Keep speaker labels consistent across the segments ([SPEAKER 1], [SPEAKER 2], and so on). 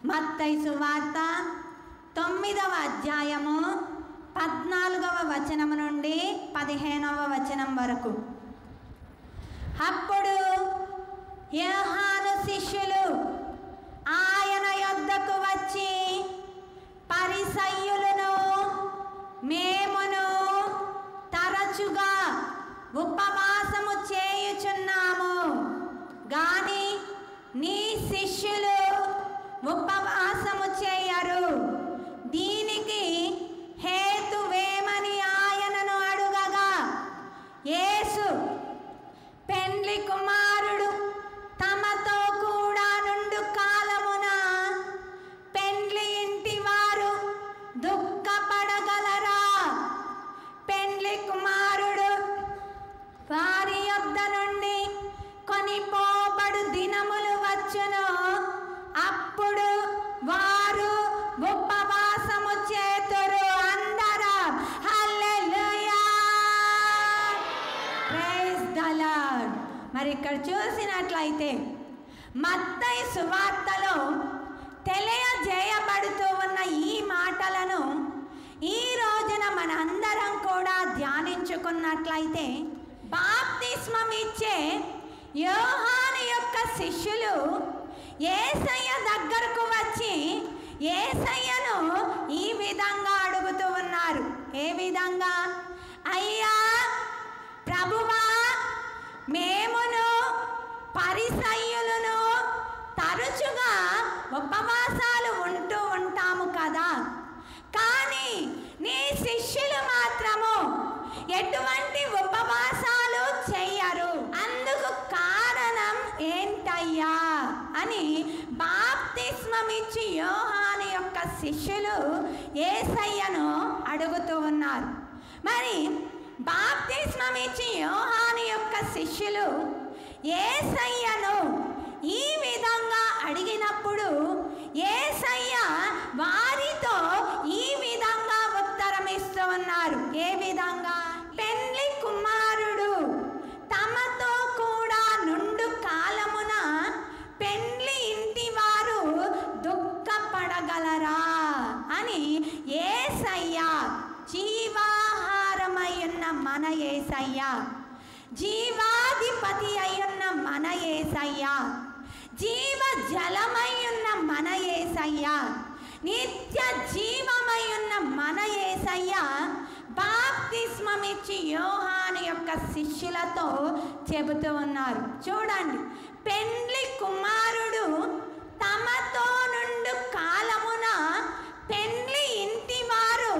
[SPEAKER 1] మత్తయి సువార్త తొమ్మిదవ అధ్యాయము పద్నాలుగవ వచనం నుండి పదిహేనవ వచనం వరకు అప్పుడు యోహాను శిష్యులు ఆయన యొద్దకు వచ్చి పరిసయ్యులను మేమును తరచుగా ఉపవాసము చేయుచున్నాము గాని నీ శిష్యులు ఉపవాసము చేయరు దీనికి హేతువేమని ఆయనను అడుగగా యేసు పెండ్లి కుమారుడు తమతో కూడా నుండు కాలమున పెండ్లి ఇంటి వారు దుఃఖపడగలరా పెండ్లి కుమారుడు వారి యొద్ద నుండి కొనిపోబడు దినములు వచ్చును అప్పుడు వారు ఉపవాసము చేతురు అందరా హల్లెలూయా ప్రైజ్ ద లార్డ్ మరి ఇక్కడ చూసినట్లయితే మత్తయి సువార్తలో తెలియజేయబడుతూ ఉన్న ఈ మాటలను ఈ రోజున మనందరం కూడా ధ్యానించుకున్నట్లయితే బాప్తిస్మం ఇచ్చే యోహాను యొక్క శిష్యులు ఏసయ్య దగ్గరకు వచ్చి ఏసయ్యను ఈ విధంగా అడుగుతూ ఉన్నారు ఏ విధంగా అయ్యా ప్రభువా మేమును పరిసయ్యులను తరచుగా ఉపవాసాలు ఉంటూ ఉంటాము కదా కానీ నీ శిష్యులు మాత్రము ఎటువంటి ఉపవాసాలు చెయ్యరు అందుకు కారణం ఏంటయ్యా అని బాప్తిస్మమిచ్చి యోహాను యొక్క శిష్యులు ఏసయ్యను అడుగుతూ ఉన్నారు మరి బాప్తిస్మం ఇచ్చి యోహాను యొక్క శిష్యులు ఏసయ్యను ఈ విధంగా అడిగినప్పుడు ఏసయ్య వారితో ఈ విధంగా ఉత్తరం ఇస్తూ ఉన్నారు ఏ విధంగా పెండ్లి కుమారుడు తమతో కూడా నుండు కాలమున పెండ్లి ఇంటి వారు దుఃఖపడగలరా అని ఏసయ్య జీవాహారమై ఉన్న మన ఏసయ్య జీవాధిపతి అయ్యున్న మన ఏసయ్య జీవ జలమై ఉన్న మన ఏసయ్య నిత్య జీవమై ఉన్న మన ఏసయ్య బాప్తిస్మమిచ్చి యోహాను యొక్క శిష్యులతో చెబుతూ ఉన్నారు చూడండి పెండ్లి కుమారుడు తమతో నుండు కాలమున పెండ్లి ఇంటి వారు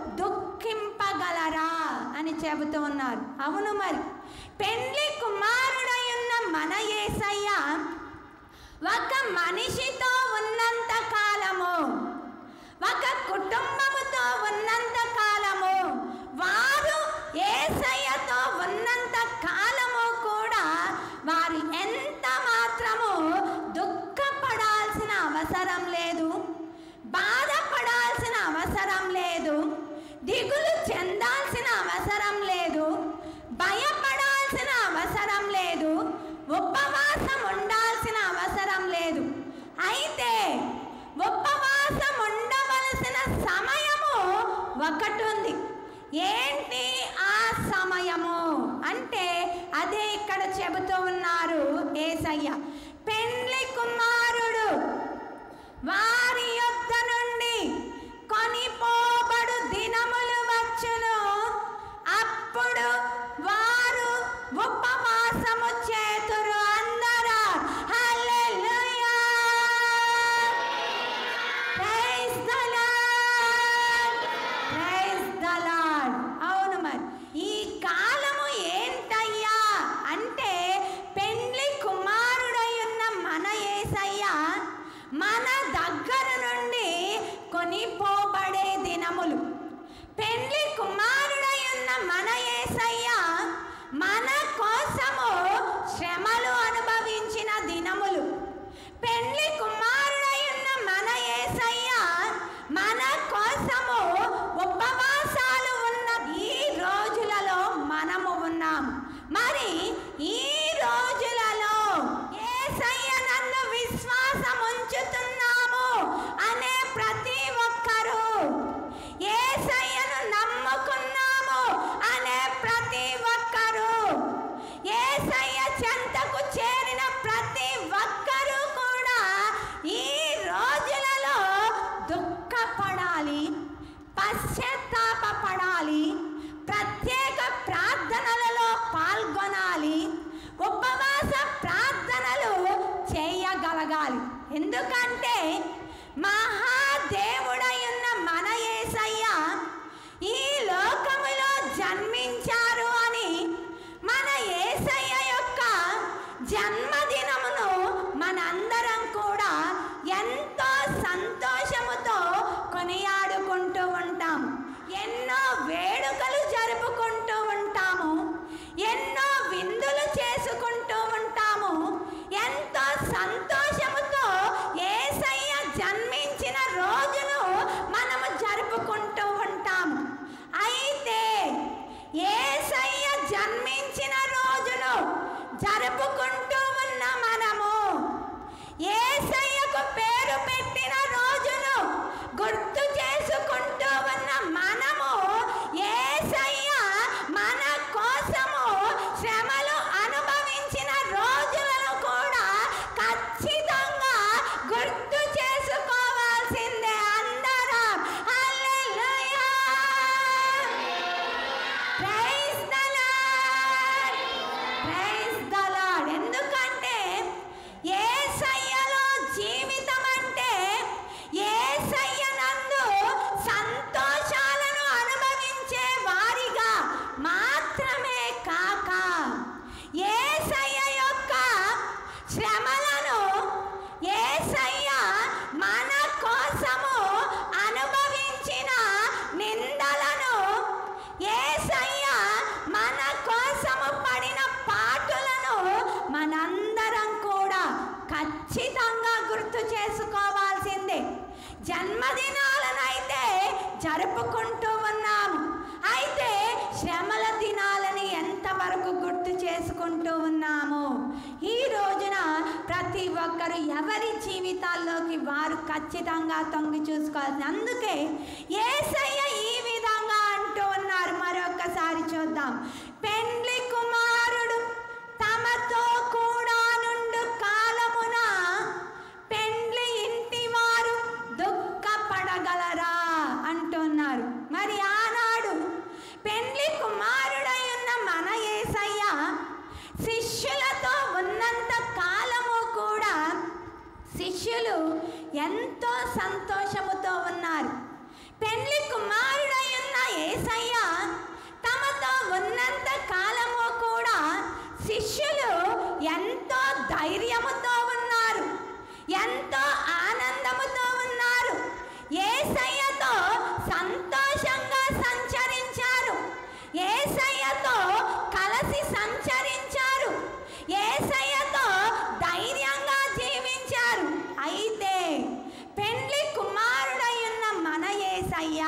[SPEAKER 1] దుఃఖింపగలరా అని చెబుతూ ఉన్నారు అవును మరి పెండ్లి కుమారుడై ఉన్న మన ఏసయ్య ఒక మనిషితో ఉన్నంత కాలము ఒక కుటుంబముతో ఉన్నంత కాలము వారు ఏసయ్యతో ఉన్నంత కాలము కూడా వారు ఎంత మాత్రము దుఃఖపడాల్సిన అవసరం లేదు బాధపడాల్సిన అవసరం లేదు దిగులు చెందాల్సిన అవసరం లేదు భయపడాల్సిన అవసరం లేదు ఉపవాసం ఉండాల్సిన అవసరం లేదు అయితే ఉపవాసం ఉండవలసిన సమయము ఒకటి ఉంది ఏంటి ఆ సమయము అంటే అదే ఇక్కడ చెబుతూ ఉన్నారు ఏసయ్య పెండ్లి కుమారుడు వారి యొద్ద నుండి కొనిపోబడు దినములు వచ్చును అప్పుడు వారు ఉపవాసము చేతురు అందరా hallelujah praise the lord praise the lord అవును మరి ఈ కాలము ఏంటయ్యా అంటే పెండ్లి కుమారుడై ఉన్న మన ఏసయ్య మన దగ్గర నుండి కొనిపోబడే దినములు పెండ్లి కుమారుడై ఉన్న మన ఏసయ్య మన కోసము శ్రమలు అనుభవించిన దినములు పెండ్లి కుమారుడై ఉన్న మన ఏసయ్య మన కోసము ఉపవాసాలు ఉన్న ఈ రోజులలో మనము ఉన్నాం మరి ఈ రోజులలో ఏసయ్య నన్ను విశ్వాసం ఉంచుతున్నాము పశ్చాత్తాపపడాలి ప్రత్యేక ప్రార్థనలలో పాల్గొనాలి ఉపవాస ప్రార్థనలు చేయగలగాలి ఎందుకంటే మహాదేవుడై ఉన్న మన యేసయ్య ఈ లోకములో జన్మించారు అని మన యేసయ్య యొక్క జన్మదినమును మనందరం కూడా ఎంతో సంతోషముతో కొనియాడుకుంటూ ఉంటాం ఎన్నో వేడుకలు జరుపుకుంటూ ఉంటాము ఎన్నో విందులు చేసుకుంటూ ఉంటాము ఎంతో సంతోషముతో ఏసయ్య జన్మించిన రోజును మనము జరుపుకుంటూ ఉంటాము అయితే ఏసయ్య జన్మించిన రోజును జరుపుకుంటూ ఉన్న మనము ఏసయ్యకు పేరు పెట్టిన రోజును గుర్తు చేసుకుంటూ ఉన్న మనము ఏసయ్య మన కోసము శ్రమలు అనుభవించిన రోజులను కూడా ఖచ్చితంగా గుర్తు చేసుకోవాల్సిందే అందరం hallelujah praise the lord praise the lord ఎందుకంటే యేసయ్యలో జీవితం అంటే యేసయ్య నందు సంతోషాలను అనుభవించే వారిగా మాత్రమే కాక యేసయ్య యొక్క శ్రమలను యేసయ్య మన కోసము అనుభవించిన నిందలను యేసయ్య మన కోసము పడిన పాటులను మనందరం కూడా ఖచ్చితంగా గుర్తు చేసుకోవాల్సిందే జన్మదినాలనైతే జరుపుకుంటూ ఉన్నాము అయితే శ్రమల దినాలని ఎంతవరకు గుర్తు చేసుకుంటూ ఉన్నాము ఈ రోజున ప్రతి ఒక్కరు ఎవరి జీవితాల్లోకి వారు ఖచ్చితంగా తొంగి చూసుకోవాల్సింది అందుకే ఏసయ్య ఈ విధంగా అంటూ ఉన్నారు మరొకసారి చూద్దాం పెండ్లి కుమారుడు తమతో కూడా నుండు కాలమున పెండ్లి ఇంటి వారు దుఃఖపడగలరా అంటున్నారు మరి ఆనాడు పెండ్లి కుమారుడై ఉన్న మన యేసయ్య శిష్యులతో ఉన్నంత కాలము కూడా శిష్యులు ఎంతో సంతోషముతో ఉన్నారు పెండ్లి కుమారుడై ఉన్న యేసయ్య తమతో ఉన్నంత కాలము కూడా శిష్యులు ఎంతో ధైర్యముతో ఉన్నారు ఎంతో ఆనందముతో ఉన్నారు ఏసయ్యతో సంతోషంగా సంచరించారు ఏసయ్యతో కలిసి సంచరించారు ఏసయ్యతో ధైర్యంగా జీవించారు అయితే పెండ్లి కుమారుడై ఉన్న మన ఏసయ్య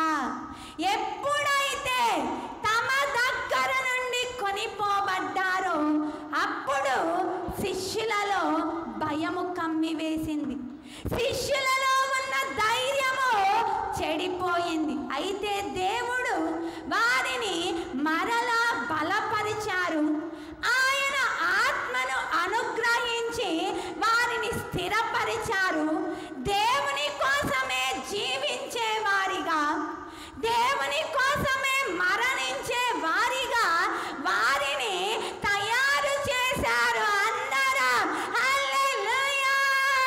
[SPEAKER 1] ఎప్పుడైతే తమ దగ్గర నుండి కొనిపోబడ్డారో అప్పుడు శిష్యులలో భయము కమ్మి వేసింది శిష్యులలో ఉన్న ధైర్యము చెడిపోయింది అయితే దేవుడు వారిని మరలా బలపరిచారు ఆయన ఆత్మను అనుగ్రహించి వారిని స్థిరపరిచారు దేవుని కోసమే జీవించే వారిగా దేవుని కోసమే మరణించే వారిగా వారిని తయారు చేశారు అందరం hallelujah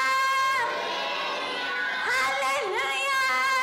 [SPEAKER 1] hallelujah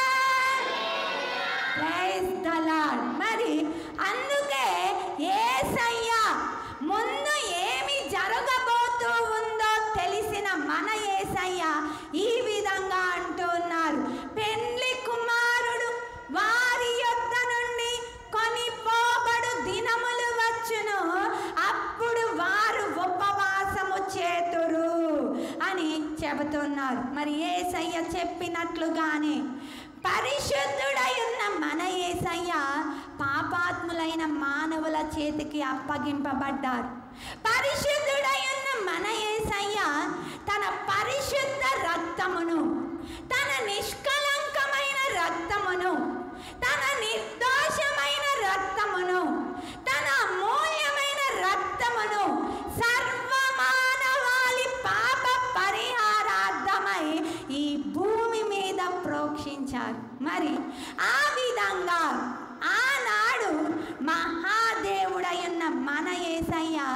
[SPEAKER 1] praise the lord మరి అందుకే యేసయ్య ముందు ఏమి జరగబోతూ ఉందో తెలిసిన మన యేసయ్య ఈ విధంగా అంటున్నారు పెండ్లి కుమారుడు వారి యొద్ద నుండి కొనిపోబడు దినములు వచ్చును అప్పుడు వారు ఉపవాసము చేతురు అని చెబుతున్నారు మరి ఏసయ్య చెప్పినట్లుగానే పరిశుద్ధుడై ఉన్న మన ఏసయ్య పాపాత్ములైన మానవుల చేతికి అప్పగింపబడ్డారు పరిశుద్ధుడై ఉన్న మన ఏసయ్య తన పరిశుద్ధ రక్తమును తన నిష్కలంకమైన రక్తమును తన నిర్దోషమైన రక్తమును తన అమూల్యమైన రక్తమును సర్వమానవాళి పాప పరిహారార్థమై ఈ భూమి మీద ప్రోక్షించారు మరి ఆ విధంగా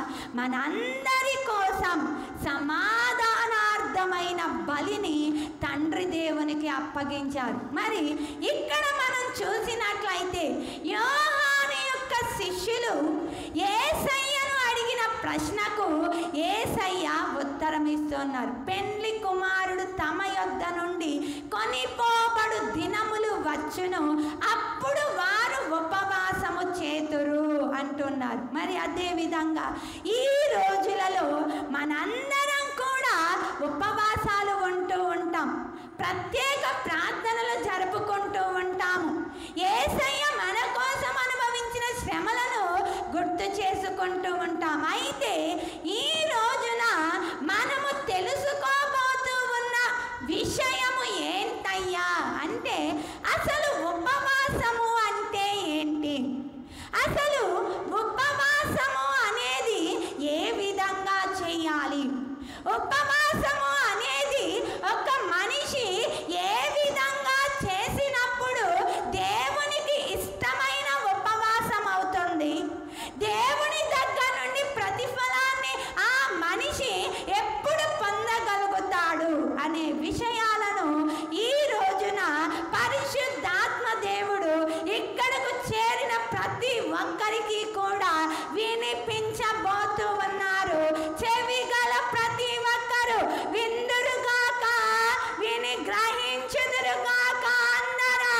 [SPEAKER 1] మనందరి కోసం సమాధానార్థమైన బలిని తండ్రి దేవునికి అప్పగించారు మరి ఇక్కడ మనం చూసినట్లయితే యోహాను యొక్క శిష్యులు ఏసయ్యను అడిగిన ప్రశ్నకు ఏసయ్య ఉత్తరం ఇస్తున్నారు పెండ్లి కుమారుడు తమ యొద్ద నుండి కొనిపోబడు దినములు వచ్చును అప్పుడు వారు ఉపవాసము చేతురు అంటున్నారు మరి అదే విధంగా ఈ రోజులలో మనందరం కూడా ఉపవాసాలు ఉంటూ ఉంటాం ప్రత్యేక ప్రార్థనలు జరుపుకుంటూ ఉంటాము ఏసయ్య మన కోసం అనుభవించిన శ్రమలను గుర్తు చేసుకుంటూ ఉంటాం అయితే ఈ రోజున మనము తెలుసుకోబోతూ ఉన్న విషయము ఏంటయ్యా అంటే అసలు ఉపవాసము అంటే ఏంటి అసలు ఉపవాసము అనేది ఏ విధంగా చేయాలి ఉపవాసము అనేది ఒక మనిషి ఏ విధంగా చేసినప్పుడు దేవునికి ఇష్టమైన ఉపవాసం అవుతుంది దేవుని దగ్గర నుండి ప్రతిఫలాన్ని ఆ మనిషి ఎప్పుడు పొందగలుగుతాడు అనే విషయాలను ఈ రోజున పరిశుద్ధాత్మ దేవుడు ఇక్కడకు చేరిన ప్రతి ఒక్కరికి కూడా వినిపించబోతూ ఉన్నారు చెవి గల ప్రతి ఒక్కరు విందురుగాక విని గ్రహించుదురుగాక అందరా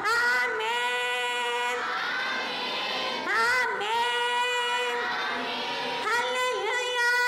[SPEAKER 1] amen amen hallelujah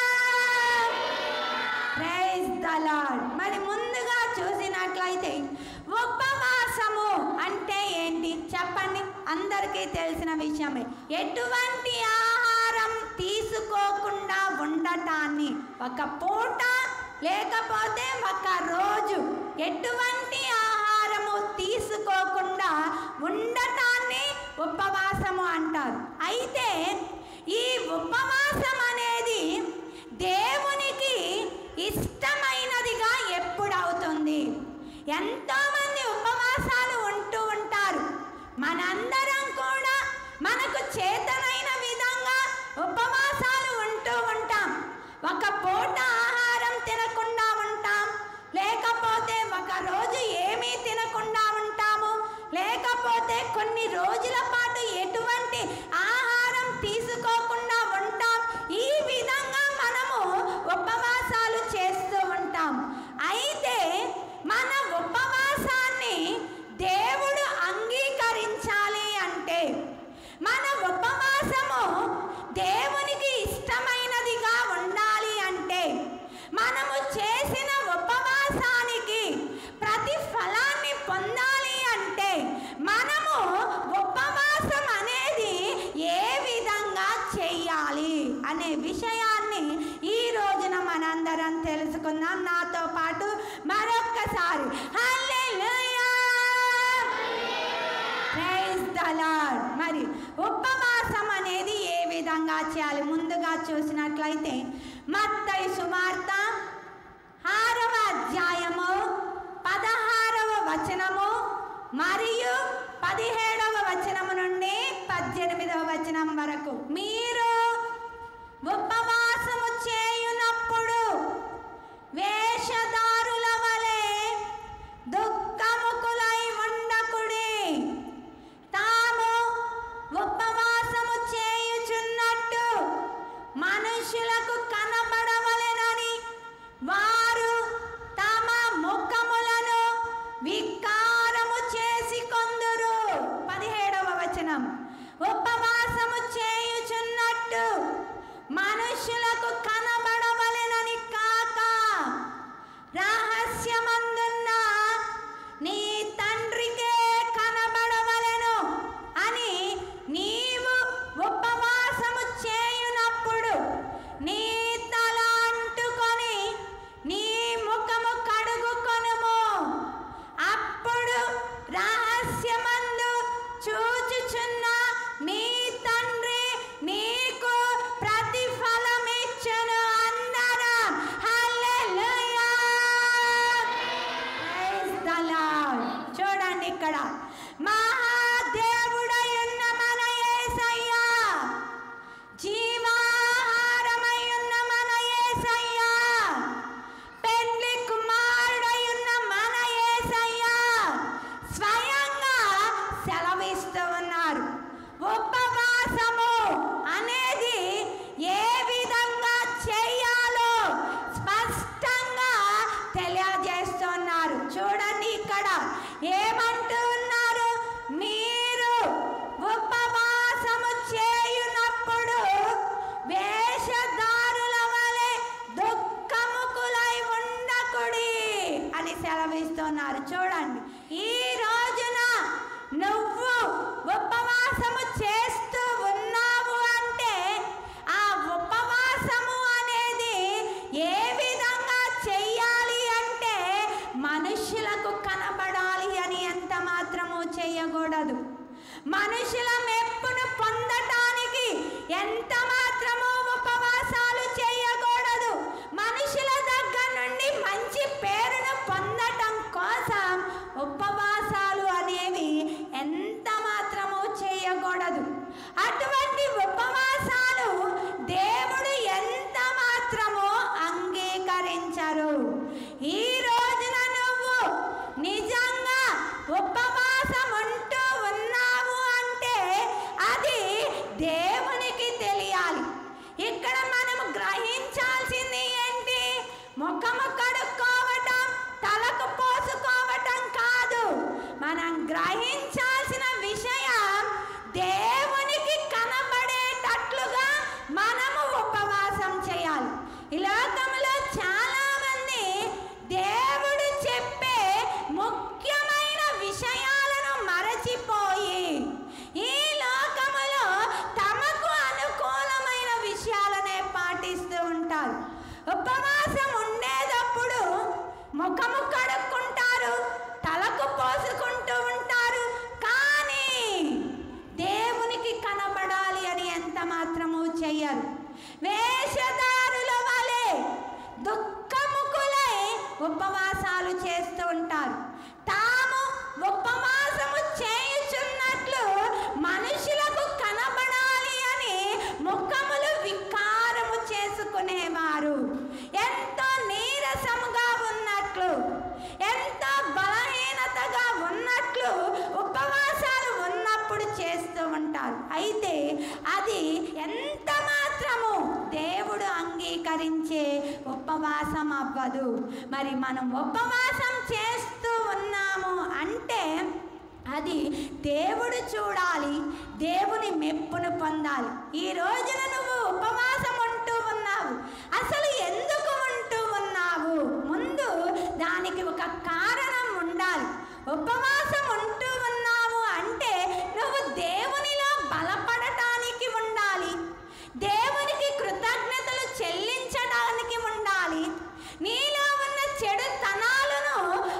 [SPEAKER 1] praise the lord మరి ముందుగా చూసినట్లయితే ఉపవాసము అంటే ఏంటి చెప్పండి అందరికీ తెలిసిన విషయమే ఎటువంటి ఆహారం తీసుకోకుండా ఉండటాన్ని ఒక పూట లేకపోతే ఒక రోజు ఎటువంటి ఆహారము తీసుకోకుండా ఉండటాన్ని ఉపవాసము అంటారు అయితే ఈ ఉపవాసం అనేది దేవునికి ఇష్టమైనదిగా ఎప్పుడవుతుంది ఎంతోమంది ఉపవాసాలు ఉంటూ ఉంటారు మనందరం కూడా మనకు చేతనైన విధంగా ఉపవాసాలు ఉంటూ ఉంటాం ఒక పూట ఆహారం తినకుండా ఉంటాం లేకపోతే ఒక రోజు ఏమీ తినకుండా ఉంటాము లేకపోతే కొన్ని రోజుల పాటు ఎటువంటి ఆహారం తీసుకోకుండా ఉంటాం ఈ విధంగా మనము ఉపవాసాలు చేస్తూ ఉంటాం అయితే మన ఉపవాసాన్ని దేవుడు అంగీకరించాలి అంటే మన ఉపవాసము దేవునికి ఇష్టమైనదిగా ఉండాలి అంటే మనము చేసిన ఉపవాసానికి ప్రతిఫలాన్ని పొందాలి అంటే మనము ఉపవాసం అనేది ఏ విధంగా చేయాలి అనే విషయాన్ని ఈ రోజున మనందరం తెలుసుకుందాం నాతో పాటు మరొక్కసారి హల్లెలూయా ప్రైజ్ ద లార్డ్ మరి ఉపవాసం అనేది ఏ విధంగా చేయాలి ముందుగా చూసినట్లయితే మత్తయి సువార్త ఆరవ అధ్యాయము పదహారవ వచనము మరియు పదిహేడవ వచనము నుండి పద్దెనిమిదవ వచనం వరకు మీరు ఉపవాసము చేయునప్పుడు వేషధారుల వలె దుఃఖముకులై ఉండకుడి తాము ఉపవాసము చేయుచున్నట్టు మనుషులకు కనబడవలెనని వారు తమ ముఖములను వికారము చేసి కొందురు పదిహేడవ వచనం ఉపవాసము చేయుచున్నట్టు మనుషులకు కనబడవలెనని కాక రహస్యమందున్న నీ తండ్రికే కనబడవలెను అని నీవు ఉపవాసము చేయునప్పుడు నీ తల అంటుకొని నీ ముఖము కడుగుకొనుము అప్పుడు రహస్యమందు చూచుచున్న నీ తండ్రి నీకు ప్రతిఫలమిచ్చును అందరం హల్లెలూయా ప్రైజ్ ద లార్డ్ చూడండి ఇక్కడ మహాదేవుడై ఉన్న మన యేసయ్య జీవాహారం ఏమంటూ ఉన్నారు మీరు ఉపవాసము చేయునప్పుడు వేషధారుల వలె దుఃఖముకులై ఉండకుడి అని సెలవిస్తున్నారు చూడండి ఈ రోజున నువ్వు ఉపవాసము చేస్తూ ఉన్నావు అంటే ఆ ఉపవాసము అనేది ఏ విధంగా చెయ్యాలి అంటే మనుషులకు కనబడాలి అని ఎంత మాత్రము చేయకూడదు మనుషుల మెప్పును పొందటానికి ఎంత మాత్రము ఉపవాసాలు చేయకూడదు మనుషుల దగ్గర నుండి మంచి పేరును పొందటం కోసం ఉపవాసాలు అనేవి ఎంత మాత్రము చేయకూడదు అటువంటి ఉపవాసాలు దేవుడు ఎంత మాత్రము అంగీకరించరు ఈ రోజున నువ్వు నిజంగా ఉపవాసం ఉంటూ ఉన్నావు అంటే అది దేవునికి తెలియాలి ఇక్కడ మనం గ్రహించాల్సింది ఏంటి ముఖము కడుక్కోవటం తలకు పోసుకోవటం కాదు మనం గ్రహించాల్సిన విషయం దేవునికి కనబడేటట్లుగా మనము ఉపవాసం చేయాలి ఈ లోకంలో చాలా మంది దేవుడు చెప్పే ముఖ్యమైన విషయాలను మరచిపోయి ఈ లోకములో తమకు అనుకూలమైన విషయాలనే పాటిస్తూ ఉంటారు ఉపవాసం ఉండేటప్పుడు ముఖము కడుక్కుంటారు తలకు పోసుకుంటూ ఉంటారు కానీ దేవునికి కనబడాలి అని ఎంత మాత్రము చెయ్యరు వేషధారుల వలె దుఃఖముకులై ఉపవాసాలు చేస్తూ ఉంటారు తాము ఉపవాసము చేయుచున్నట్లు మనుషులకు కనబడాలి అని ముఖములు వికారము చేసుకునేవారు ఎంతో నీరసముగా ఉన్నట్లు ఎంతో బలహీనతగా ఉన్నట్లు ఉపవాసాలు ఉన్నప్పుడు చేస్తూ ఉంటారు అయితే అది ఎంత మాత్రము దేవుడు అంగీకరించే ఉపవాసం అవ్వదు మరి మనం ఉపవాసం చేస్తూ ఉన్నాము అంటే అది దేవుడు చూడాలి దేవుని మెప్పును పొందాలి ఈ రోజున నువ్వు ఉపవాసం ఉంటూ ఉన్నావు అసలు ఎందుకు ఉంటూ ఉన్నావు ముందు దానికి ఒక కారణం ఉండాలి ఉపవాసం ఉంటూ ఉన్నావు అంటే నువ్వు దేవునిలో బలపడటానికి ఉండాలి దేవునికి కృతజ్ఞతలు చెల్లించడానికి ఉండాలి నీలో ఉన్న చెడుతనాలను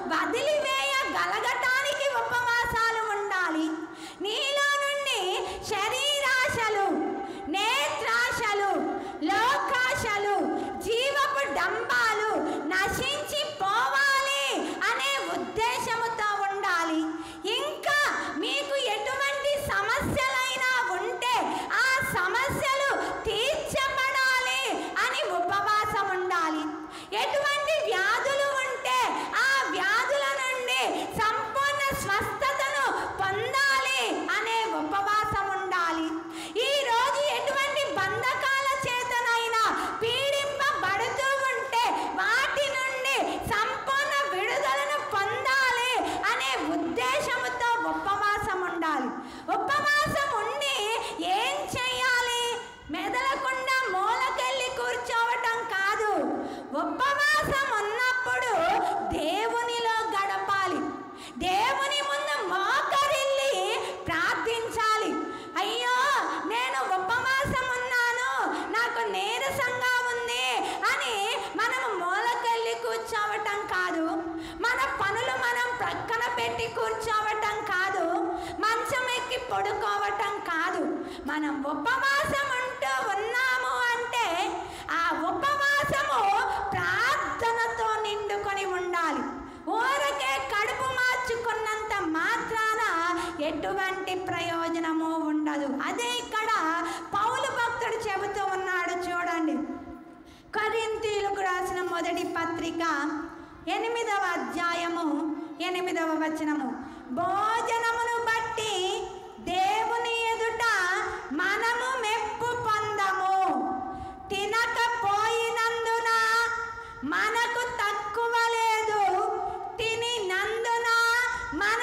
[SPEAKER 1] వదిలివేయగలగటానికి ఉపవాసాలు ఉండాలి నీలో నుండి శరీరాశలు నేత్రాశలు లోకాశలు జీవపు డంబాలు నశించి పోవాలి అనే ఉద్దేశముతో ఉండాలి ఇంకా మీకు ఎటువంటి సమస్యలైనా ఉంటే ఆ సమస్యలు తీర్చబడాలి అని ఉపవాసం ఉండాలి ఎటువంటి వ్యాధులు ఉంటే ఆ వ్యాధుల నుండి సంపూర్ణ స్వస్థతను పొందాలి అనే ఉపవాసం ఉండాలి ఈ రోజు ఎటువంటి బంధకాల చేతనైనా పీడింపబడుతూ ఉంటే వాటి నుండి సంపూర్ణ విడుదలను పొందాలి అనే ఉద్దేశంతో ఉపవాసం ఉండాలి ఉపవాసం ఉండి ఏం చేయాలి మెదలకుండా మూలకెళ్ళి కూర్చోవటం కాదు ఉపవాసం ఉన్నప్పుడు దేవునిలో గడపాలి దేవుని ముందు మోకరిల్లి ప్రార్థించాలి అయ్యో నేను ఉపవాసం ఉన్నాను నాకు నీరసంగా ఉంది అని మనం మూలకెళ్ళి కూర్చోవటం కాదు మన పనులు మనం ప్రక్కన పెట్టి కూర్చోవటం కాదు మంచం ఎక్కి పడుకోవటం కాదు మనం ఉపవాసం ఉంటూ ఉన్నాము అంటే ఆ ఉపవాసము ప్రార్థనతో నిండుకొని ఉండాలి ఊరకే కడుపు మార్చుకున్నంత మాత్రాన ఎటువంటి ప్రయోజనము ఉండదు అదే ఇక్కడ పౌలు భక్తుడు చెబుతూ ఉన్నాడు చూడండి కొరింథీయులకు రాసిన మొదటి పత్రిక ఎనిమిదవ అధ్యాయము ఎనిమిదవ వచనము భోజనమును బట్టి దేవుని ఎదుట మనము మెప్పు పొందము తినకపోయినందున మనకు తక్కువ లేదు తినినందున మన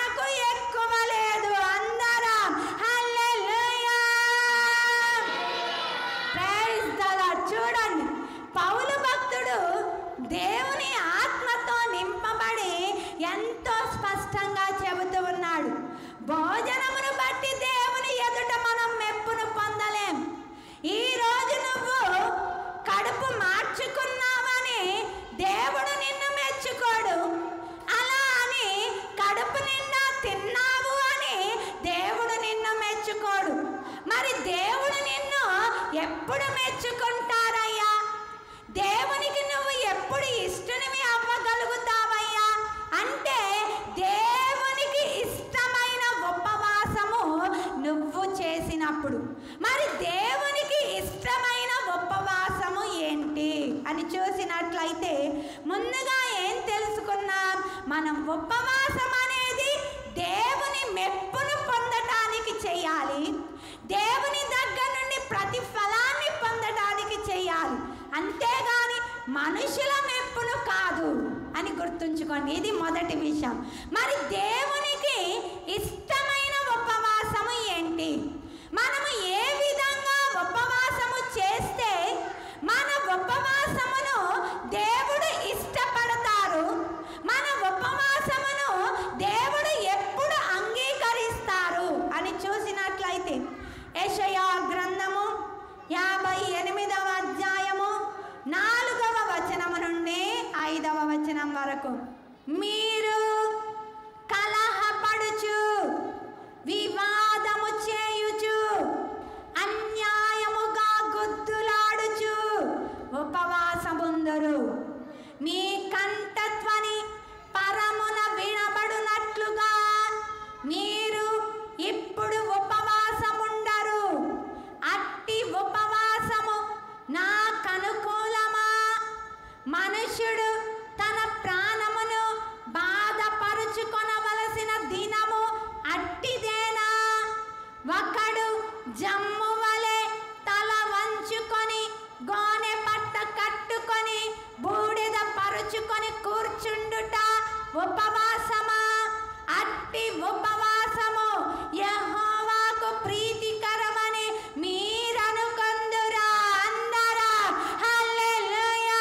[SPEAKER 1] మనం ఉపవాసం అనేది దేవుని మెప్పును పొందటానికి చేయాలి దేవుని దగ్గర నుండి ప్రతిఫలాన్ని పొందడానికి చేయాలి అంతేగాని మనుషుల మెప్పును కాదు అని గుర్తుంచుకోండి ఇది మొదటి విషయం మరి దేవునికి ఇష్టమైన ఉపవాసము ఏంటి మనము ఏ విధంగా ఉపవాసము చేస్తే మన ఉపవాసమును దేవుడు ఇష్టపడతారు మన ఉపవాసమును దేవుడు ఎప్పుడు అంగీకరిస్తారు అని చూసినట్లయితే యెషయా గ్రంథము యాభై ఎనిమిదవ అధ్యాయము నాలుగవ వచనము నుండి ఐదవ వచనం వరకు మీరు కలహపడుచు వివాదము చేయుచు అన్యాయముగా గుద్దులాడుచు ఉపవాసముందరు మీ కంఠధ్వని పరమున వినబడునట్లుగా మీరు ఇప్పుడు ఉపవాసముండరు అట్టి ఉపవాసము నా కనుకూలమా మనుష్యుడు తన ప్రాణమును బాధపరుచుకొనవలసిన దినము అట్టిదేనా ఒకడు జమ్ము వలె తల వంచుకొని గోనె పట్ట కట్టుకొని బూడిద పరుచుకొని కూర్చుండుట ఉపవాసమా అట్టి ఉపవాసము యెహోవాకు ప్రీతికరమని మీరనుకొందురా అందరా హల్లెలూయా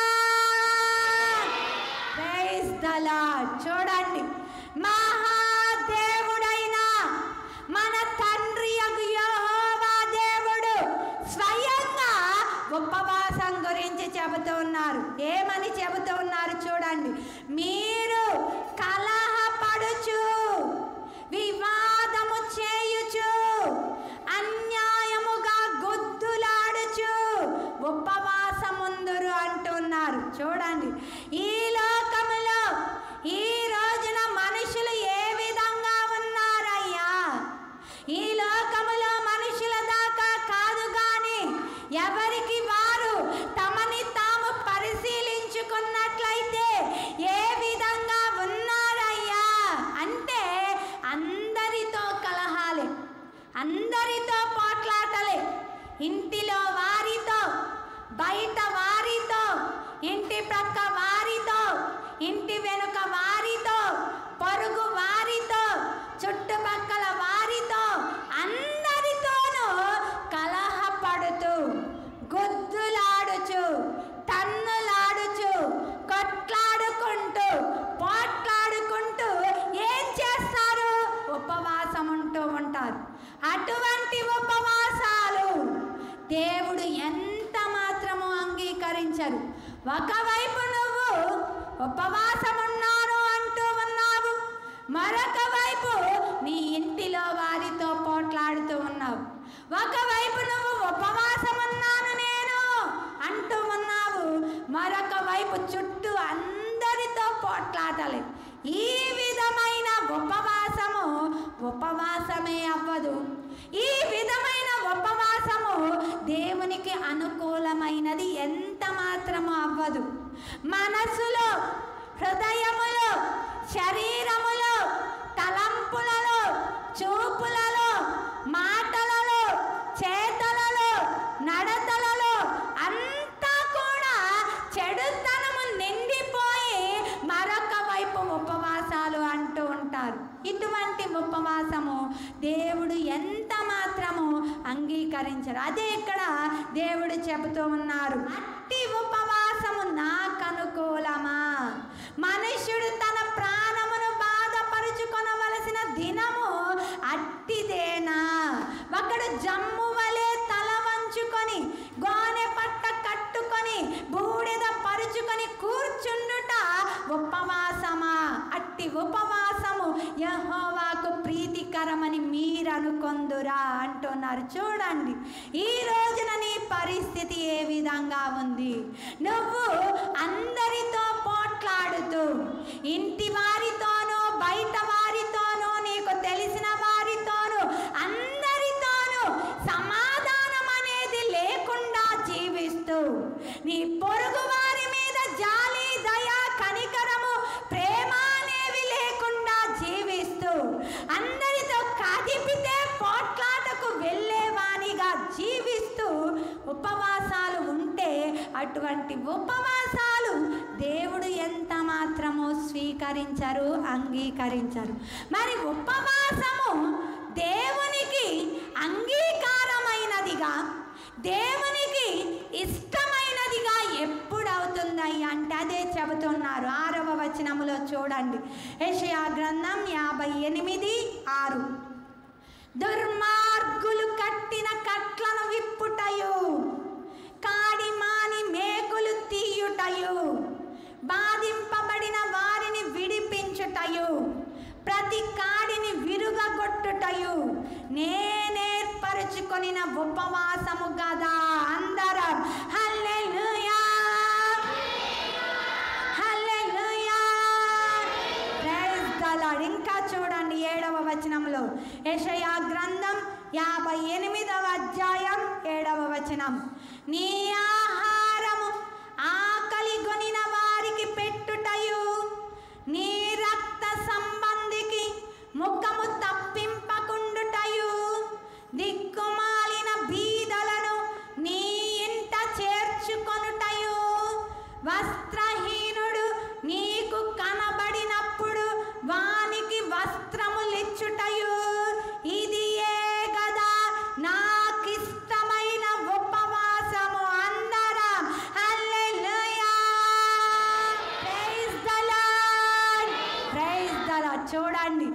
[SPEAKER 1] ప్రైజ్ ద లార్డ్ చూడండి మహాదేవుడైన మన తండ్రి యగు యెహోవా దేవుడు స్వయంగా ఉపవాసం గురించి చెబుతూ ఉన్నారు ఏమని చెబుతూ ఉన్నారు చూడండి మీరు కలహపడుచు వివాదము చేయుచు అన్యాయముగా గుద్దులాడుచు ఉపవాసముందురు అంటున్నారు చూడండి ఈ లోకములో ఈ రోజున మనుషులు ఏ విధంగా ఉన్నారయ్యా ఈ లోకములో మనుషుల దాకా కాదు గాని ఎవరికి వారు తమని తాము పరిశీలించుకున్నట్లయితే ఏ విధంగా ఉన్నారయ్యా అంటే అందరితో కలహాలే అందరితో పోట్లాటలే ఇంటిలో వారితో బయట వారితో ఇంటి ప్రక్క వారితో ఇంటి వెనుక వారితో పొరుగు వారితో చుట్టుపక్కల వారితో అందరితోనూ కలహపడుతూ గుద్దులాడుచు తన్నులాడుచు కొట్లాడుకుంటూ పోట్లాడుకుంటూ ఏం చేస్తారు ఉపవాసం ఉంటూ ఉంటారు అటువంటి ఉపవాసాలు దేవుడు ఎంత మాత్రము అంగీకరించరు ఒకవైపు నువ్వు ఉపవాసం ఉన్నాను అంటూ ఉన్నావు మరొక వైపు నీ ఇంటిలో వారితో పోట్లాడుతూ ఉన్నావు ఒకవైపు నువ్వు ఉపవాసం ఉన్నాను నేను అంటూ ఉన్నావు మరొక వైపు చుట్టూ అందరితో పోట్లాటలే ఈ విధమైన ఉపవాసము ఉపవాసమే అవ్వదు ఈ విధమైన ఉపవాసము దేవునికి అనుకూలమైనది ఎంత మాత్రము అవ్వదు మనసులో హృదయములో శరీరములో తలంపులలో చూపులలో మాటలలో చేతలలో నడతలలో అంతా కూడా చెడుతనము నిండిపోయి మరొక వైపు ఉపవాసాలు అంటూ ఉంటారు ఇటువంటి ఉపవాసము దేవుడు ఎంత మాత్రము అంగీకరించరు అదే ఇక్కడ దేవుడు చెబుతూ ఉన్నారు అట్టి ఉపవాసము నాకు అనుకూలమా మనుష్యుడు తన ప్రాణమును బాధపరుచుకొనవలసిన దినము అట్టిదేనా ఒకడు జమ్ము వలె తల వంచుకొని గోనె పట్ట కట్టుకొని బూడిద పరుచుకొని కూర్చుండుట ఉపవాసమా అట్టి ఉపవాసము యహోవాకు ప్రీతికరమని మీరు అనుకొందురా అంటున్నారు చూడండి ఈ రోజున నీ పరిస్థితి ఏ విధంగా ఉంది నువ్వు అందరితో పోట్లాడుతూ ఇంటి వారితోనూ బయట వారితోనూ నీకు తెలిసిన వారితోనూ అందరితోనూ సమాధానం అనేది లేకుండా జీవిస్తూ నీ పొరుగు వారి మీద జాలి దయ కనికరము ప్రేమ అనేవి అందరితో కదిపితే పోట్లాటకు వెళ్ళేవానిగా జీవిస్తూ ఉపవాసాలు ఉంటే అటువంటి ఉపవాసాలు దేవుడు ఎంత మాత్రమో స్వీకరించరు అంగీకరించరు మరి ఉపవాసము దేవునికి అంగీకారమైనదిగా దేవునికి ఇష్టమైనదిగా ఎప్పుడు అవుతుందయ్యా అంటే అదే చెబుతున్నారు ఆరవ వచనములో చూడండి యెషయా గ్రంథం యాభై ఎనిమిది ఆరు దుర్మార్గులు కట్టిన కట్లను విప్పుటయు కాడి మాని మేకులు తీయుటయు బాధింపబడిన వారిని విడిపించుటయు ప్రతి కాడిని విరుగగొట్టుటయు నేనేర్పరుచుకొనిన ఉపవాసము గదా అందరం hallelujah hallelujah praise the lord ఇంకా చూడండి ఏడవ వచనంలో యెషయా గ్రంథం యాభై ఎనిమిదవ అధ్యాయం ఏడవ వచనం నీ ఆహారము ఆకలి గొనిన వారికి పెట్టుటయు నీ రక్త సంబంధికి ముఖము తప్పింపకుండుటయు దిక్కుమాలిన బీదలను నీ ఇంట చేర్చుకొనుటయు వస్త్రహీనుడు నీకు కనబడినప్పుడు వానికి వస్త్రములిచ్చుటయు ఇది ఏ గదా నాకిష్టమైన ఉపవాసము అందరం hallelujah praise the lord praise the lord చూడండి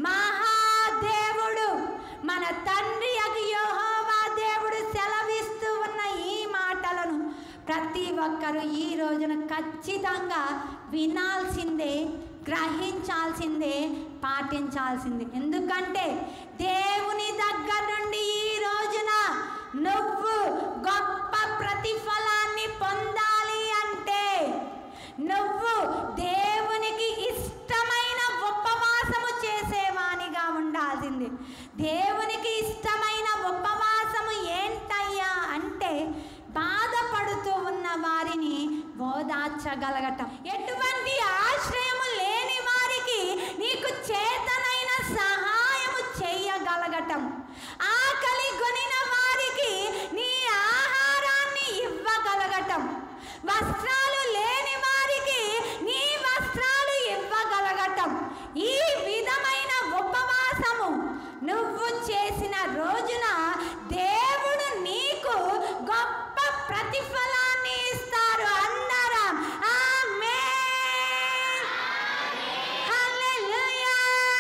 [SPEAKER 1] మహాదేవుడు మన తండ్రి అగు యెహోవా దేవుడు సెలవిస్తూ ఉన్న ఈ మాటలను ప్రతి ఒక్కరూ ఈ రోజున ఖచ్చితంగా వినాల్సిందే గ్రహించాల్సిందే పాటించాల్సిందే ఎందుకంటే దేవుని దగ్గర నుండి ఈ రోజున నువ్వు గొప్ప ప్రతిఫలాన్ని పొందాలి అంటే నువ్వు దేవునికి ఇష్టమైన ఉపవాసము చేసేవానిగా ఉండాల్సింది దేవునికి ఇష్టమైన ఉపవాసము ఏంటయ్యా అంటే బాధపడుతూ ఉన్న వారిని ఓదార్చగలగటం ఎటువంటి ఆశ్రయము లేని వారికి నీకు చేతనైన సహాయము చేయగలగటం ఆకలి కొనిన వారికి నీ ఆహారాన్ని ఇవ్వగలగటం వస్త్రాలు లేని వారికి నీ వస్త్రాలు ఇవ్వగలగటం ఈ విధమైన ఉపవాసము నువ్వు చేసిన రోజున దేవుడు నీకు గొప్ప ప్రతిఫలాన్ని ఇస్తారు అందరం amen hallelujah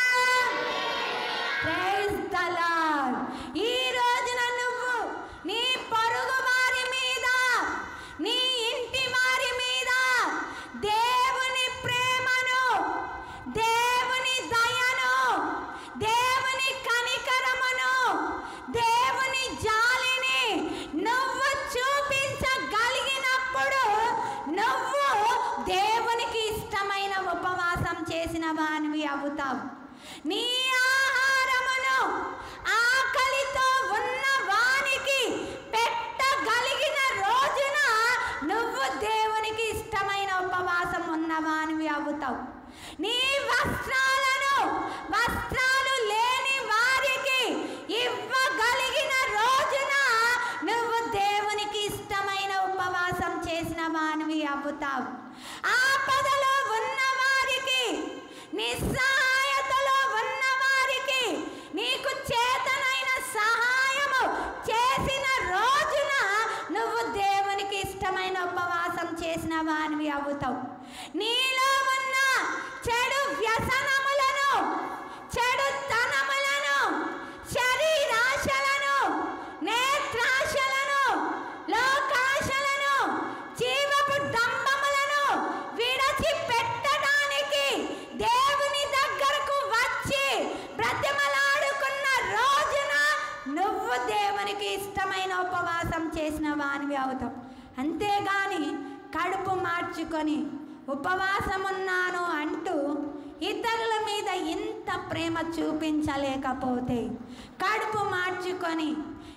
[SPEAKER 1] praise the lord ఈ రోజున నువ్వు నీ పొరుగు వారి మీద నీ ఇంటి వారి మీద దేవుని ప్రేమను దేవుని దయను దేవుని కనికరమును దేవుని జాలిని నువ్వు చూపించగలిగినప్పుడు నువ్వు దేవునికి ఇష్టమైన ఉపవాసం చేసిన వానివి అవుతావు నీ ఆహారమును ఆకలితో ఉన్న వానికి పెట్టగలిగిన రోజున నువ్వు దేవునికి ఇష్టమైన ఉపవాసం ఉన్నవానివి అవుతావు నీ వస్త్రాలను వస్త్రాలు లేని వారికి ఇవ్వగలిగిన రోజున నువ్వు దేవునికి ఇష్టమైన ఉపవాసం చేసిన వానివి అవుతావు ఆపదలో ఉన్న వారికి నిస్సహాయతలో ఉన్న వారికి నీకు చేతనైన సహాయము చేసిన రోజున నువ్వు దేవునికి ఇష్టమైన ఉపవాసం చేసిన వానివి అవుతావు నీలో ఉన్న చెడు వ్యసనములను చెడు తనములను శరీరాశలను నేత్రాశలను లోకాశలను జీవపు డంబములను విడచిపెట్టడానికి దేవుని దగ్గరకు వచ్చి బ్రతిమలాడుకున్న రోజున నువ్వు దేవునికి ఇష్టమైన ఉపవాసం చేసిన వానివి అవుతావు అంతేగాని కడుపు మార్చుకొని ఉపవాసం ఉన్నాను అంటూ ఇతరుల మీద ఇంత ప్రేమ చూపించలేకపోతే కడుపు మార్చుకొని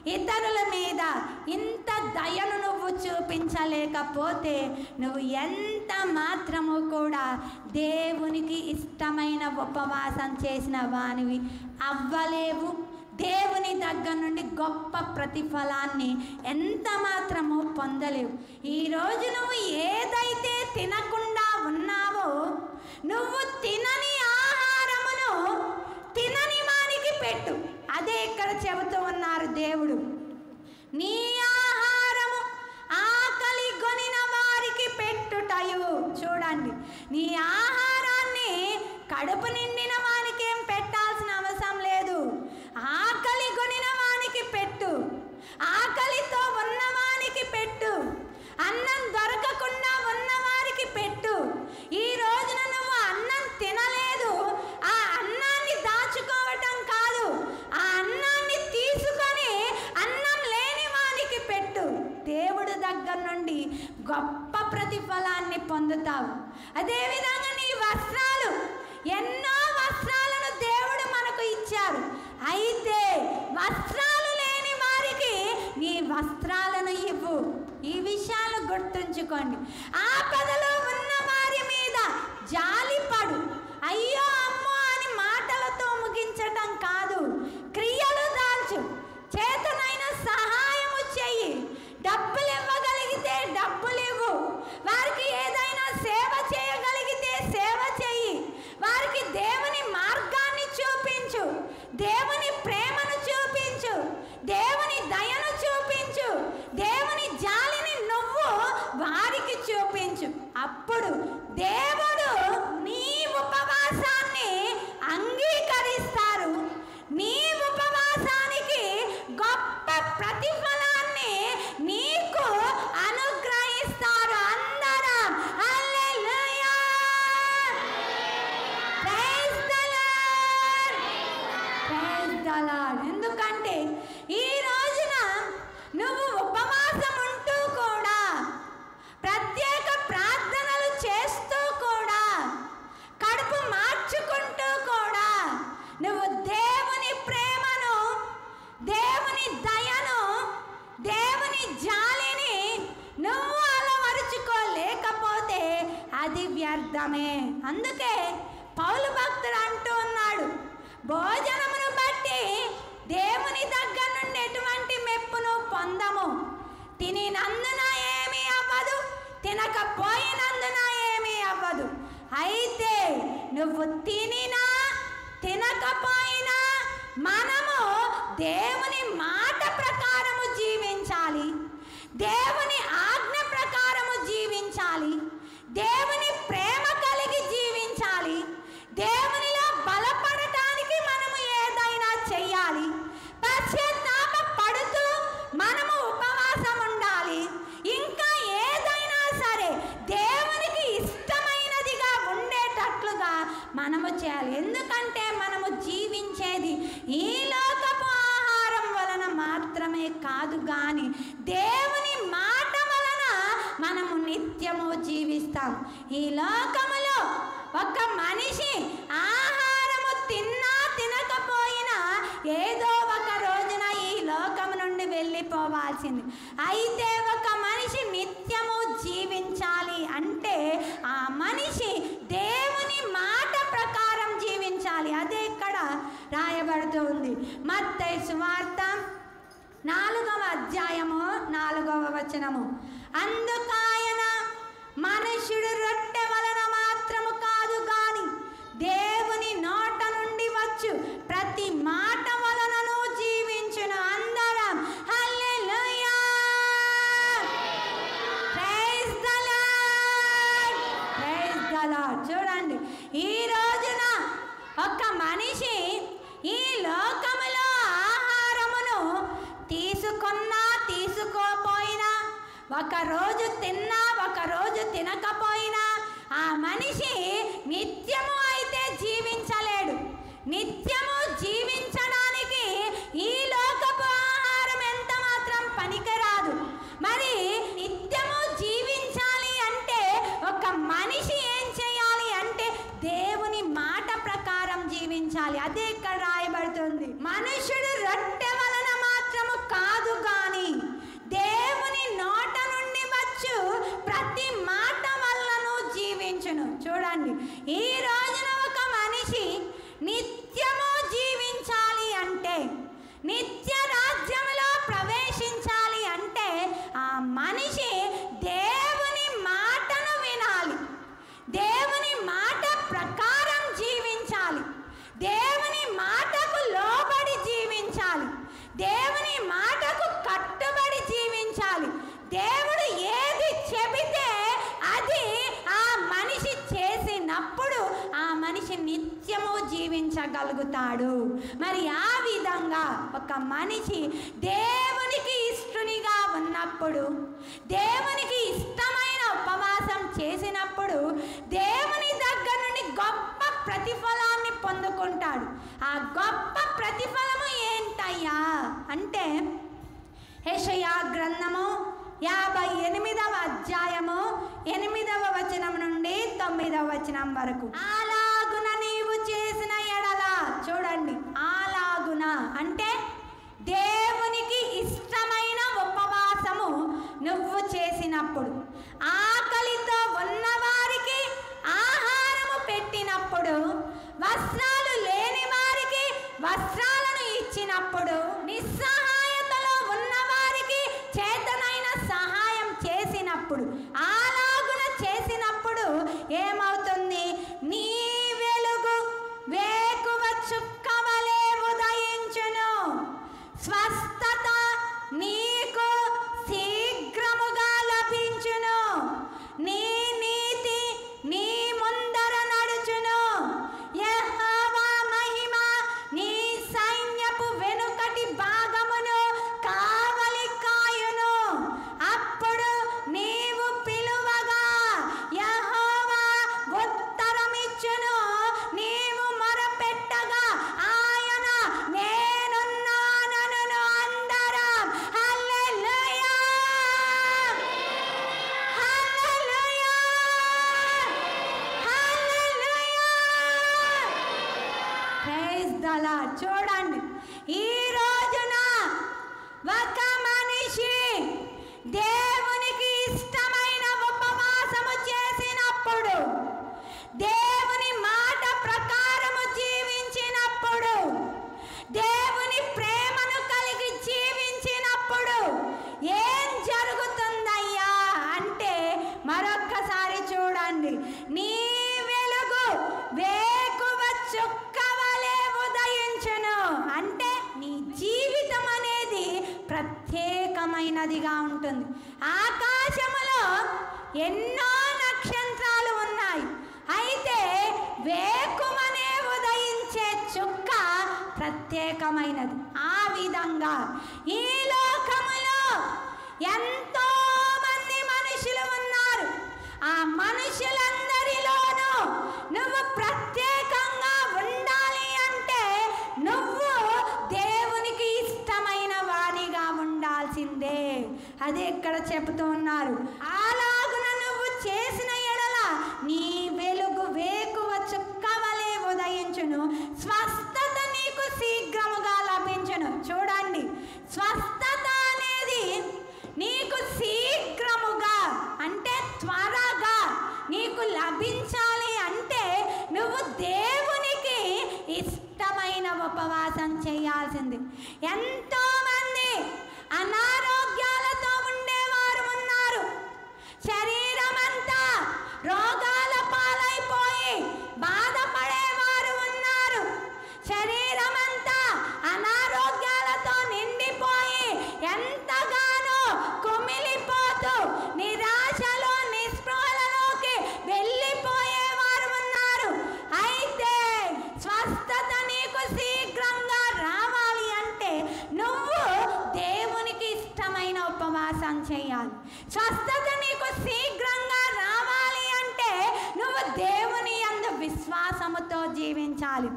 [SPEAKER 1] ఇతరుల మీద ఇంత దయను నువ్వు చూపించలేకపోతే నువ్వు ఎంత మాత్రము కూడా దేవునికి ఇష్టమైన ఉపవాసం చేసిన వానివి అవ్వలేవు దేవుని దగ్గర నుండి గొప్ప ప్రతిఫలాన్ని ఎంత మాత్రము పొందలేవు ఈరోజు నువ్వు ఏదైతే తినకుండా ఉన్నావో నువ్వు తినని ఆహారమును తినని వానికి పెట్టు అదే ఇక్కడ చెబుతూ ఉన్నారు దేవుడు నీ ఆహారము ఆకలి కొనిన వారికి పెట్టుటయు చూడండి నీ ఆహారాన్ని కడుపు నిండిన వానికి ఏం పెట్టాల్సిన అవసరం లేదు ఆకలి కొనిన వానికి పెట్టు ఆకలితో ఉన్నవానికి పెట్టు అన్నం దొరకకుండా ఉన్నవారికి పెట్టు ఈ రోజున నువ్వు అన్నం తినలేదు ఆ అన్నాన్ని దాచుకోవటం కాదు ఆ అన్నాన్ని తీసుకొని అన్నం లేని వానికి పెట్టు దేవుడు దగ్గర నుండి గొప్ప ప్రతిఫలాన్ని పొందుతావు అదేవిధంగా నీ వస్త్రాలు ఎన్నో వస్త్రాలను దేవుడు మనకు ఇచ్చారు అయితే వస్త్రాలు లేని వారికి నీ వస్త్రాలను ఇవ్వు ఈ విషయాలు గుర్తుంచుకోండి ఆపదలో ఉన్న వారి మీద జాలిపడు అయ్యో అమ్మో అని మాటలతో ముగించటం కాదు క్రియలు దాల్చు చేతనైన సహాయము చెయ్యి డబ్బులు ఇవ్వగలిగితే డబ్బులు ఇవ్వు వారికి ఏదైనా సేవ చేయగలిగితే సేవ చెయ్యి వారికి దేవుని మార్గాన్ని చూపించు దేవుని ప్రేమను చూపించు దేవుని దయను చూపించు దేవుని జాలిని నువ్వు వారికి చూపించు అప్పుడు దేవుడు నీ ఉపవాసాన్ని అంగీకరిస్తారు నీ ఉపవాసానికి గొప్ప ప్రతిఫలాన్ని నీకు అనుగ్రహిస్తారు అందరం hallelujah praise the lord praise the lord ఎందుకంటే ఈ రోజున నువ్వు ఉపవాసం ఉంటూ కూడా ప్రత్యేక ప్రార్థనలు చేస్తూ కూడా కడుపు మార్చుకుంటూ కూడా నువ్వు దేవుని ప్రేమను దేవుని దయను దేవుని జాలిని నువ్వు అలవరుచుకోలేకపోతే అది వ్యర్థమే అందుకే పౌలు భక్తుడు అంటూ ఉన్నాడు భోజనమును బట్టి దేవుని దగ్గర నుండి ఎటువంటి మెప్పును పొందము తినినందున ఏమీ అవ్వదు తినకపోయినందున ఏమీ అవ్వదు అయితే నువ్వు తినినా తినకపోయినా మనము దేవుని మాట ప్రకారము జీవించాలి దేవుని ఆజ్ఞ ప్రకారము జీవించాలి దేవుని ప్రేమ కలిగి జీవించాలి దేవునిలో బలపడటానికి మనము ఏదైనా చెయ్యాలి పశ్చాత్తాప పడుతూ మనము ఉపవాసం ఉండాలి ఇంకా ఏదైనా సరే దేవునికి ఇష్టమైనదిగా ఉండేటట్లుగా మనము చేయాలి ఎందుకంటే మనము జీవించేది ఈ లోకపు ఆహారం వలన మాత్రమే కాదు కానీ దేవుని మాట వలన మనము నిత్యము జీవిస్తాం ఈ లోకములో ఒక మనిషి ఆహారము తిన్నా తినకపోయినా ఏదో ఒక రోజున ఈ లోకము నుండి వెళ్ళిపోవాల్సింది అయితే ఒక మనిషి నిత్యము జీవించాలి అంటే ఆ మనిషి దేవుని మాట ప్రకారం జీవించాలి అదే ఇక్కడ రాయబడుతూ ఉంది మత్తయి సువార్త నాలుగవ అధ్యాయము నాలుగవ వచనము అందుకాయన మనుష్యుడు రొట్టె వలన మాత్రము కాదు గాని దేవుని నోట నుండి వచ్చు ప్రతి మాట వలనను జీవించును అందరం hallelujah praise the lord praise the lord చూడండి ఈ రోజున ఒక మనిషి ఈ లోకములో ఆహారమును తీసుకున్నా తీసుకోపోయినా ఒక రోజు తిన్నా ఒక రోజు తినకపోయినా ఆ మనిషి నిత్యము అయితే జీవించలేడు నిత్యము జీవించడానికి ఈ లోకపు ఆహారం ఎంత మాత్రం పనికిరాదు మరి నిత్యము జీవించాలి అంటే ఒక మనిషి ఏం చేయాలి అంటే దేవుని మాట ప్రకారం జీవించాలి అదే ఇక్కడ రాయబడుతుంది మనుషుడు రొట్టె వలన మాత్రము కాదు గాని దేవుని నోట నుండి వచ్చు ప్రతి మాట వల్లను జీవించును చూడండి ఈ రోజున ఒక మనిషి నిత్యము జీవించాలి అంటే నిత్య రాజ్యములో ప్రవేశించాలి అంటే ఆ మనిషి దేవుని మాటను వినాలి దేవుని మాట ప్రకారం జీవించాలి దేవుని మాటకు లోబడి జీవించాలి దేవుని మాటకు కట్టుబడి జీవించాలి దేవుడు ఏది చెబితే అది ఆ మనిషి చేసినప్పుడు ఆ మనిషి నిత్యము జీవించగలుగుతాడు మరి ఆ విధంగా ఒక మనిషి దేవునికి ఇష్టనిగా ఉన్నప్పుడు దేవునికి ఇష్టమైన ఉపవాసం చేసినప్పుడు దేవుని దగ్గర నుండి గొప్ప ప్రతిఫలాన్ని పొందుకుంటాడు ఆ గొప్ప ప్రతిఫలము ఏంటయ్యా అంటే యెషయా గ్రంథము యాభై ఎనిమిదవ అధ్యాయము ఎనిమిదవ వచనం నుండి తొమ్మిదవ వచనం వరకు అలాగున నీవు చేసిన ఎడల చూడండి అలాగున అంటే దేవునికి ఇష్టమైన ఉపవాసము నువ్వు చేసినప్పుడు ఆకలితో ఉన్నవారికి ఆహారము పెట్టినప్పుడు వస్త్రాలు లేని వారికి వస్త్రాలను ఇచ్చినప్పుడు నిస్సహాయతలో ఉన్నవారికి చేతనైన సహాయం చేసినప్పుడు అలాగున చేసినప్పుడు ఏమవుతుంది నీ వెలుగు వేకువ చుక్కవలే ఉదయించును స్వస్థత నీకు శీఘ్రముగా లభించును నీ నీతి నీ ముందర నడుచును యెహోవా మహిమ నీ సైన్యపు వెనుకటి భాగమును కావలి కాయును అప్పుడు నీవు పిలువగా యెహోవా ఉత్తరమిచ్చును నీవు మొరపెట్టగా ఆయన నేనున్నానను అందరం hallelujah hallelujah hallelujah praise the lord చూడండి ఈ రోజున ఒక మనిషి దేవునికి ఇష్టమైన ఉపవాసము చేసినప్పుడు దేవుని మాట ప్రకారము జీవించినప్పుడు దేవుని ప్రేమను కలిగి జీవించినప్పుడు ఏం జరుగుతుందయ్యా అంటే మరొక్కసారి చూడండి నీ వెలుగు వేకువ చుక్కవలే ఉదయించును అంటే నీ జీవితం అనేది ప్రత్యేకమైనదిగా ఉంటుంది ఆకాశములో ఎన్నో నక్షత్రాలు ఉన్నాయి అయితే వేకువనే ఉదయించే చుక్క ప్రత్యేకమైనది ఆ విధంగా ఈ లోకములో ఎంతో మంది మనుషులు ఉన్నారు ఆ మనుషులందరిలోనూ నువ్వు ప్రత్యేకంగా ఉండాలి అంటే నువ్వు దేవునికి ఇష్టమైన వాడిగా ఉండాల్సిందే అది ఇక్కడ చెబుతూ ఉన్నారు అలాగున నువ్వు చేసిన ఎడల నీ వెలుగు వేకువ చుక్కవలే ఉదయించును స్వస్థత నీకు శీఘ్రముగా లభించును చూడండి స్వస్థత అనేది నీకు శీఘ్రముగా అంటే త్వరగా నీకు లభించాలి అంటే నువ్వు దేవునికి ఇష్టమైన ఉపవాసం చేయాల్సింది ఎంతో మంది అనారోగ్యాలతో ఉండేవారు ఉన్నారు శరీరం అంతా రోగాల పాలైపోయి బాధపడేవారు ఉన్నారు శరీరం అంతా అనారోగ్యాలతో నిండిపోయి ఎంతగానో కుమిలిపోతూ నిరాశలో నిస్పృహలలోకి వెళ్ళిపోయేవారు ఉన్నారు అయితే స్వస్థత నీకు శీఘ్రంగా రావాలి అంటే నువ్వు దేవునికి ఇష్టమైన ఉపవాసం చేయాలి స్వస్థత నీకు శీఘ్రంగా రావాలి అంటే నువ్వు దేవుని యందు విశ్వాసముతో జీవించాలి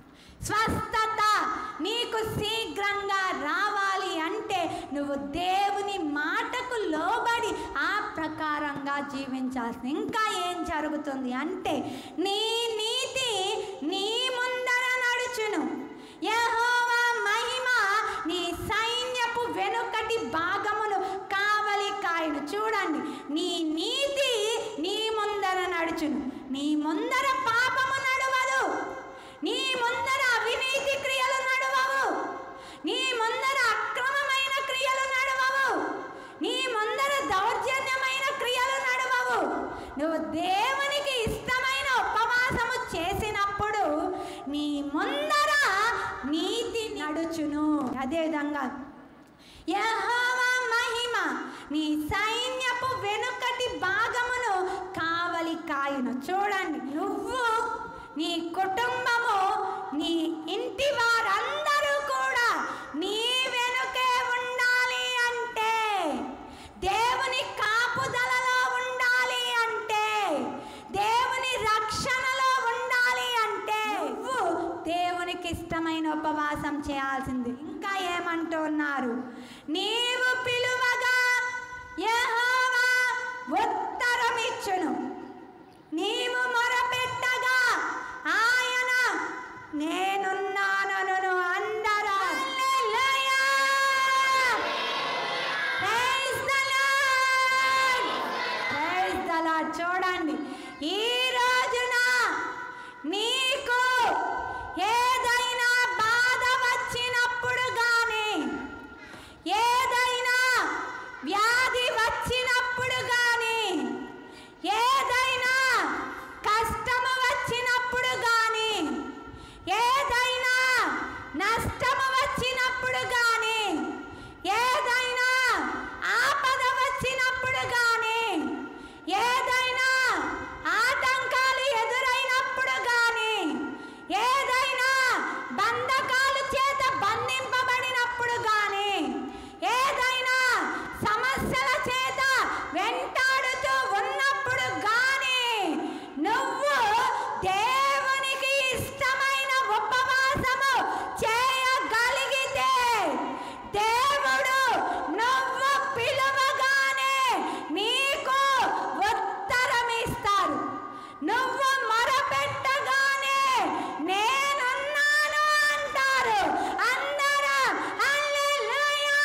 [SPEAKER 1] స్వస్థత నీకు శీఘ్రంగా రావాలి అంటే నువ్వు దేవుని మాటకు లోబడి ఆ ప్రకారంగా జీవించాల్సింది ఇంకా ఏం జరుగుతుంది అంటే నీ నీతి నీ ముందర నడుచును యెహోవా మహిమ నీ సైన్యపు వెనుక ముందర పాపము నడవదు నీ ముందర అవినీతి క్రియలు నడవవు నీ ముందర అక్రమమైన క్రియలు నడవవు నీ ముందర దౌర్జన్యమైన క్రియలు నడవవు నువ్వు దేవునికి ఇష్టమైన ఉపవాసము చేసినప్పుడు నీ ముందర నీతి నడుచును అదేవిధంగా యెహోవా మహిమ నీ సైన్యపు వెనుకటి భాగమును కావలి కాయును చూడండి నువ్వు నీ కుటుంబము నీ ఇంటి వారందరూ కూడా నీ వెనుకే ఉండాలి అంటే దేవుని కాపుదలలో ఉండాలి అంటే దేవుని రక్షణలో ఉండాలి అంటే నువ్వు దేవునికి ఇష్టమైన ఉపవాసం చేయాల్సింది ఇంకా ఏమంటున్నారు నీవు పిలువగా యెహోవా ఉత్తరమిచ్చును నీవు మొరపెట్టగా ఆయన నేనున్నానను అందరూ హల్లెలూయా! Praise the Lord! Praise the Lord. చూడండి ఈ రోజున నీకు ఏదైనా బాధ వచ్చినప్పుడు కానీ ఏదైనా వ్యాధి వచ్చినప్పుడు కానీ ఏదైనా కష్టము వచ్చినప్పుడు కానీ ఏదైనా నష్టము వచ్చినప్పుడు కానీ ఏదైనా ఆపద వచ్చినప్పుడు కానీ ఏదైనా ఆటంకాలు ఎదురైనప్పుడు కానీ ఏదైనా బంధకాలు చేత బంధింపబడినప్పుడు కానీ ఏదైనా సమస్యల చేత వెంటాడుతూ ఉన్నప్పుడు కానీ నువ్వు దేవునికి ఇష్టమైన ఉపవాసము చేయగలిగితే దేవుడు నువ్వు పిలువగానే నీకు ఉత్తరం ఇస్తారు నువ్వు మొరపెట్టగానే నేనున్నాను అంటారు అందరూ హల్లెలూయా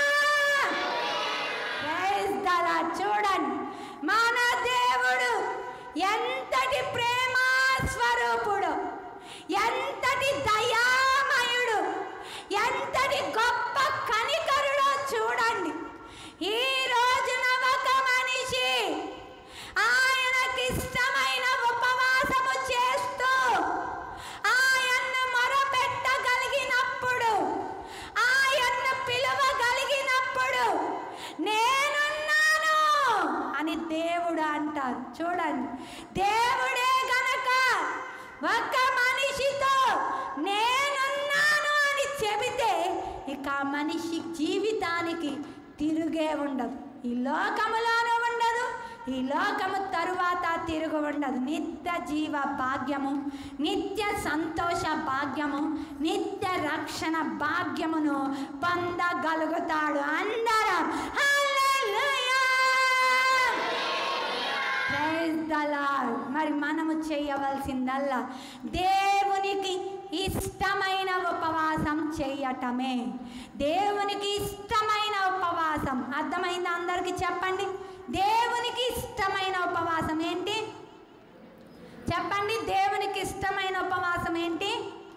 [SPEAKER 1] ప్రైజ్ ద లార్డ్. చూడండి మన దేవుడు ఎంతటి ప్రేమా స్వరూపుడు ఎంతటి దయామయుడు ఎంతటి గొప్ప కనికరుడో చూడండి ఈ రోజున ఒక మనిషి ఆయనకి ఇష్టమైన ఉపవాసము చేస్తూ ఆయన్ను మొరపెట్టగలిగినప్పుడు ఆయన్ను పిలవగలిగినప్పుడు నేనున్నాను అని దేవుడు అంటారు చూడండి దేవుడే గనక ఒక మనిషితో నేనున్నాను అని చెబితే ఇక ఆ మనిషి జీవితానికి తిరుగే ఉండదు ఈ లోకములోనూ ఉండదు ఈ లోకము తరువాత తిరుగు ఉండదు నిత్య జీవ భాగ్యము నిత్య సంతోష భాగ్యము నిత్య రక్షణ భాగ్యమును పొందగలుగుతాడు అందరం హల్లెలూయా! Praise the Lord. మరి మనము చేయవలసిందల్లా దేవునికి ఇష్టమైన ఉపవాసం చేయటమే దేవునికి ఇష్టమైన ఉపవాసం అర్థమైందా అందరికి చెప్పండి దేవునికి ఇష్టమైన ఉపవాసం ఏంటి చెప్పండి దేవునికి ఇష్టమైన ఉపవాసం ఏంటి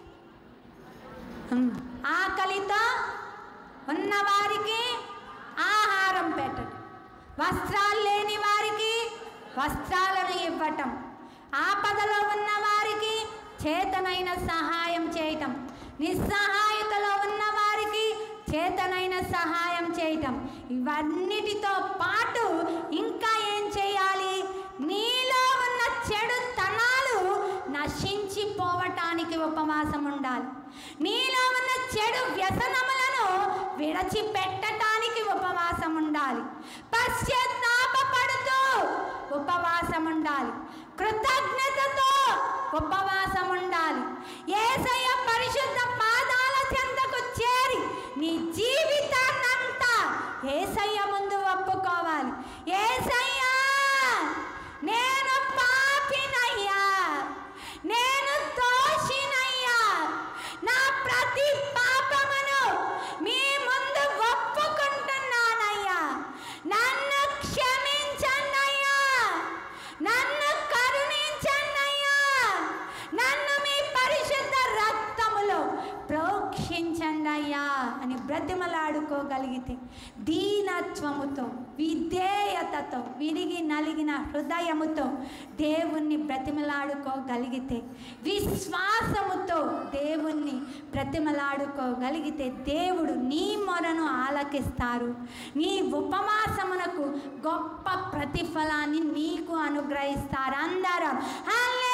[SPEAKER 1] ఉమ్, ఆకలితో ఉన్నవారికి ఆహారం పెట్టడం వస్త్రాలు లేని వారికి వస్త్రాలను ఇవ్వటం ఆపదలో ఉన్న వారికి చేతనైన సహాయం చేయటం నిస్సహాయతలో ఉన్న వారికి చేతనైన సహాయం చేయటం ఇవన్నిటితో పాటు ఇంకా ఏం చేయాలి నీలో ఉన్న చెడు తనాలు నశించిపోవటానికి ఉపవాసం ఉండాలి నీలో ఉన్న చెడు వ్యసనములను విడచిపెట్టటానికి ఉపవాసం ఉండాలి పశ్చాత్తాపడుతూ ఉపవాసం ఉండాలి కృతజ్ఞతతో ఉపవాసం ఉండాలి ఏసయ్య పరిశుద్ధ పాదాల చెంతకు చేరి నీ జీవితాన్నంతా ఏసయ్య ముందు ఒప్పుకోవాలి ఏసయ్యా నేను పాపినయ్యా నేను దోషినయ్యా నా ప్రతి పాపమును మీ ముందు ఒప్పుకుంటున్నానయ్యా నన్ను క్షమించన్నయ్యా నన్ను కరుణించన్నయ్యా బ్రతిమలాడుకోగలిగితే దీనత్వముతో విధేయతతో విరిగి నలిగిన హృదయముతో దేవుణ్ణి బ్రతిమలాడుకోగలిగితే విశ్వాసముతో దేవుణ్ణి బ్రతిమలాడుకోగలిగితే దేవుడు నీ మొరను ఆలకిస్తారు నీ ఉపవాసమునకు గొప్ప ప్రతిఫలాన్ని నీకు అనుగ్రహిస్తారు అందరం హల్లెలూయా